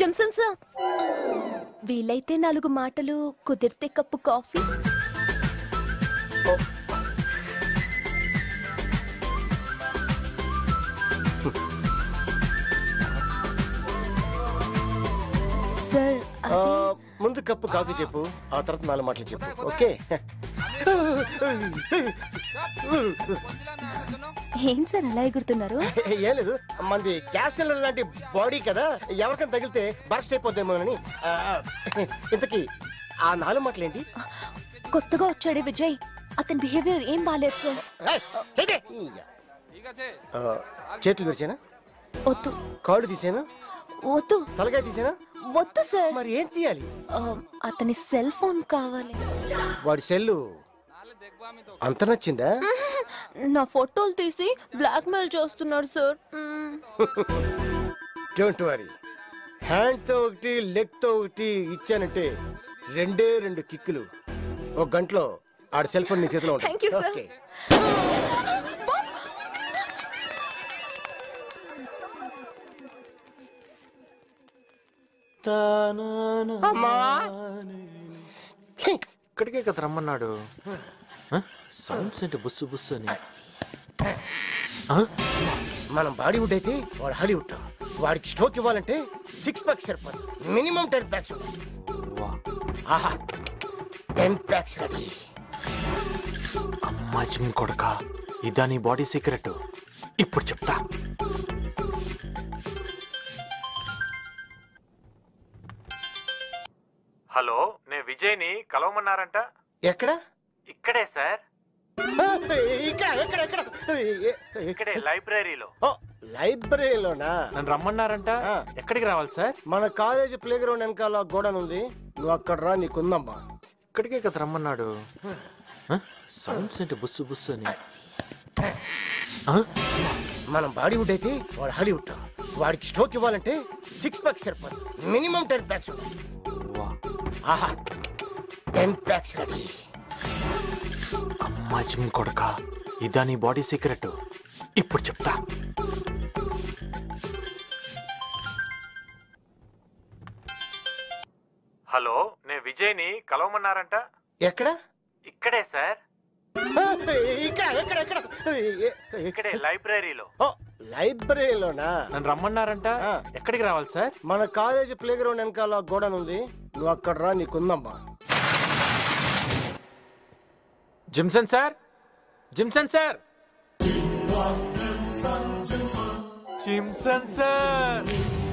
జంసన్ sir వీలైతే నాలుగు మాటలు కుదిరితే కప్పు కాఫీ సార్ ఆ, ముందు కప్పు కాఫీ చెప్పు ఆ తర్వాత నాలుగు మాటలు చెప్పు ఓకే ఏం సార్ అలా ఎగురుతున్నారు ఏం లేదు మంది గ్యాస్ సిలిండర్ లాంటి బాడీ కదా ఎవరికైనా తగిలితే బర్స్ట్ అయిపోద్దేమోనని ఆ, ఇంతకీ ఆ నాలుగు మాటలు ఏంటి కొత్తగా వచ్చాడే విజయ్ అతని బిహేవియర్ ఏం బాలేదు సార్ ఏయ్, చెయ్యి. ఆ, చేతులు విరిచానా వద్దు కాళ్ళు తీసేనా వద్దు తలకాయ తీసేనా వద్దు సార్ మరి ఏం తీయాలి ఆ, అతని సెల్ ఫోన్ కావాలి వాడి సెల్లు అంత నచ్చిందా నా ఫోటోలు తీసి బ్లాక్ మెయిల్ చేస్తున్నాడు సార్ మ్మ్. డోంట్ వరీ హ్యాండ్ తో ఒకటి లెగ్ తో ఒకటి ఇచ్చానంటే రెండే రెండు కిక్కులు ఒక గంటలో ఆడ సెల్ ఫోన్ నీ చేతిలో ఉంటుంది. Thank you, sir. Okay. అమ్మా ఇక్కడికే కదా రమ్మన్నాడు సౌండ్స్ ఏంటి బుస్సు బుస్సు అని ఆ? మనం బాడీవుడ్ అయితే వాడు హాలీవుడ్ వాడికి స్ట్రోక్ ఇవ్వాలంటే సిక్స్ ప్యాక్స్ సరిపోదు మినిమం టెన్ ప్యాక్స్ వా ఆహా టెన్ ప్యాక్స్ రెడీ అమ్మా జిమ్ కొడక ఇదా నీ బాడీ సీక్రెట్ ఇప్పుడు చెప్తా హలో నేను విజయ్ని కలవమన్నారంట ఎక్కడ ఇక్కడే సార్ ఆ, ఇక్కడ ఎక్కడ ఎక్కడ ఇక్కడే లైబ్రరీలో ఓ లైబ్రరీలోనా నన్ను రమ్మన్నారంట ఆ. ఎక్కడికి రావాలి సార్ మన కాలేజ్ ప్లే గ్రౌండ్ వెనకాల గోడన్ ఉంది నువ్వు అక్కడ రా నీకుందమ్మా ఇక్కడికే కదా రమ్మన్నాడు సౌండ్స్ ఏంటి బుస్సు బుస్సు అని ఆ? మనం బాడీవుడ్ అయితే వాడు హాలీవుడ్ వాడికి స్ట్రోక్ ఇవ్వాలంటే సిక్స్ ప్యాక్స్ సరిపోదు మినిమం టెన్ ప్యాక్స్ వా ఆహా టెన్ ప్యాక్స్ రెడీ అమ్మా జిమ్ కొడక ఇదా నీ బాడీ సీక్రెట్ ఇప్పుడు చెప్తా హలో నేను విజయ్ని కలవమన్నారంట ఎక్కడ ఇక్కడే సార్ ఆ, ఇక్కడ ఎక్కడ ఎక్కడ ఇక్కడే లైబ్రరీలో ఓ లైబ్రరీలోనా నన్ను రమ్మన్నారంట ఆ. ఎక్కడికి రావాలి సార్ మన కాలేజ్ ప్లే గ్రౌండ్ వెనకాల గోడన్ ఉంది నువ్వు అక్కడ రా నీకుందమ్మా Jimson sir Jimson sir Jimson sir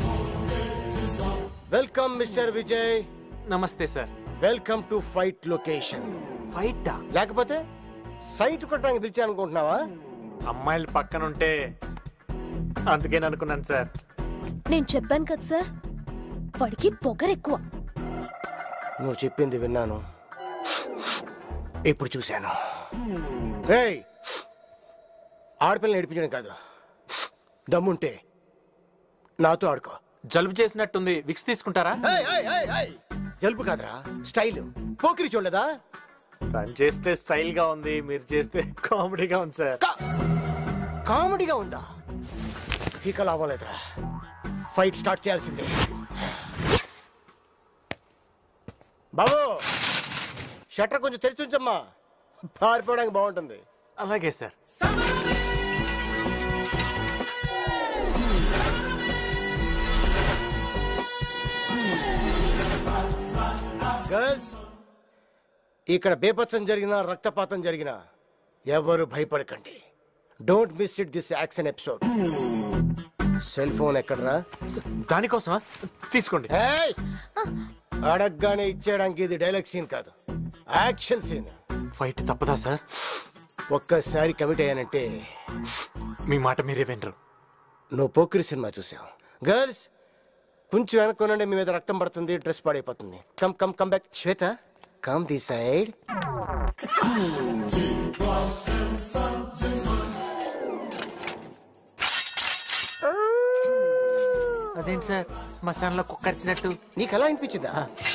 welcome mister Vijay namaste sir welcome to fight location ఫైటా లేకపోతే సైట్ కొట్టడానికి పిలిచా అనుకుంటున్నావా అమ్మాయిలు పక్కన ఉంటే అందుకే అనుకున్నాను సార్ నేను చెప్పాను కదా సార్ వాడికి పొగరెక్కువ నువ్వు చెప్పింది విన్నాను ఇప్పుడు చూశాను ఏయ్ ఆడపిల్లని నడిపించడం కాదు దమ్ముంటే నాతో ఆడుకో జలుబు చేసినట్టుంది విక్స్ తీసుకుంటారా ఏయ్, ఏయ్, ఏయ్, ఏయ్. జలుబు కాదురా స్టైల్ పోకిరి చూడలేదా తను చేస్తే స్టైల్ గా ఉంది మీరు చేస్తే కామెడీగా ఉంది సార్ కా- కామెడీగా ఉందా ఇక లాభలేదురా ఫైట్ స్టార్ట్ చేయాల్సిందే బాబు షట్టర్ కొంచెం తెరిచి ఉంచమ్మా పారిపోవడానికి బాగుంటుంది అలాగే సార్ గర్ల్స్ ఇక్కడ బేపత్సం జరిగినా రక్తపాతం జరిగినా ఎవరు భయపడకండి don't miss it this action episode cell phone ఎక్కడరా స- దానికోసమా తీసుకోండి ఏయ్! అడగగానే ఇచ్చేయడానికి ఇది డైలాగ్ సీన్ కాదు యాక్షన్ సీన్ ఫైట్ తప్పదా సార్ ఒక్కసారి కమిట్ అయ్యానంటే మీ మాట మీరే వినరు నువ్వు పోకిరి సినిమా చూసావు గర్ల్స్ కొంచెం వెనక్కొనండి మీ మీద రక్తం పడుతుంది డ్రెస్ పాడైపోతుంది come come come back Shweta come the side అదేంటి సార్ శ్మశానంలో కుక్కరిచినట్టు నీకు ఎలా అనిపించిందా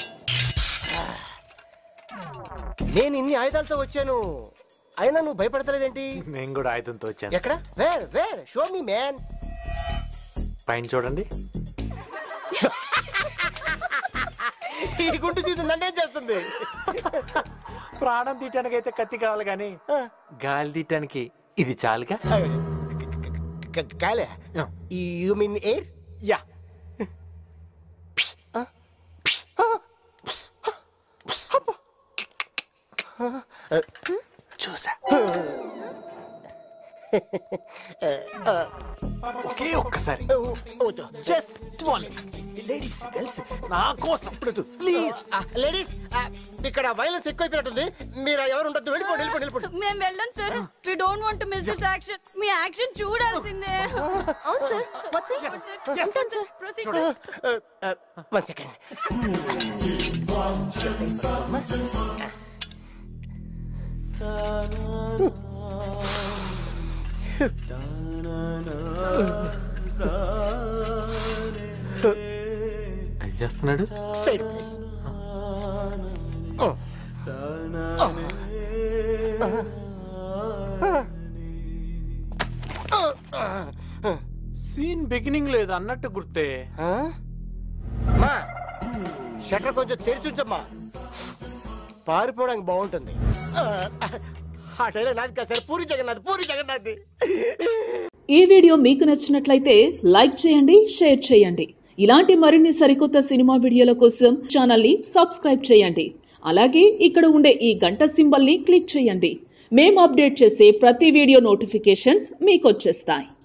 నేను ఇన్ని ఆయుధాలతో వచ్చాను అయినా నువ్వు భయపడతలేదేంటి నేను కూడా ఆయుధంతో వచ్చాను ఎక్కడ where where show me man పైన చూడండి ఈ గుండు చీత నన్నేం చేస్తుంది ప్రాణం తీయటానికి అయితే కత్తి కావాలి కానీ గాలి తీయటానికి ఇది చాలుగా క- కాలే ఆ. యు మీన్ ఎయిర్ యా చూసా ఒకే ఒక్కసారి జస్ట్ వన్స్ లేడీస్ గర్ల్స్ నా కోసం ప్లీజ్ లేడీస్ ఇక్కడ వైలెన్స్ ఎక్కువైపోయినట్టుంది మీరు ఎవరు ఉండొద్దు వెళ్ళిపోండి వెళ్ళిపోండి వెళ్ళిపోండి మేము వెళ్ళం sir we don't want to miss this action మీ యాక్షన్ చూడాల్సిందే అవును సార్ వచ్చి ఉంటాను సార్ ప్రొసీడ్ వన్ సెకండ్ ఏం చేస్తున్నాడు సైడ్ ప్లీజ్ సీన్ బిగినింగ్ లేదు అన్నట్టు గుర్తే మా షట్టర్ కొంచెం తెరిచి ఉంచమ్మా పారిపోవడానికి బాగుంటుంది ఆ, ఆ టైలర్ నాది కాదు సార్ పూరి జగన్నాథ్ పూరి జగన్నాథ్ ఈ వీడియో మీకు నచ్చినట్లయితే లైక్ చేయండి షేర్ చేయండి ఇలాంటి మరిన్ని సరికొత్త సినిమా వీడియోల కోసం ఛానల్ని సబ్స్క్రైబ్ చేయండి అలాగే ఇక్కడ ఉండే ఈ గంట సింబల్ని క్లిక్ చేయండి మేము అప్డేట్ చేసే ప్రతి వీడియో నోటిఫికేషన్స్ మీకు వచ్చేస్తాయి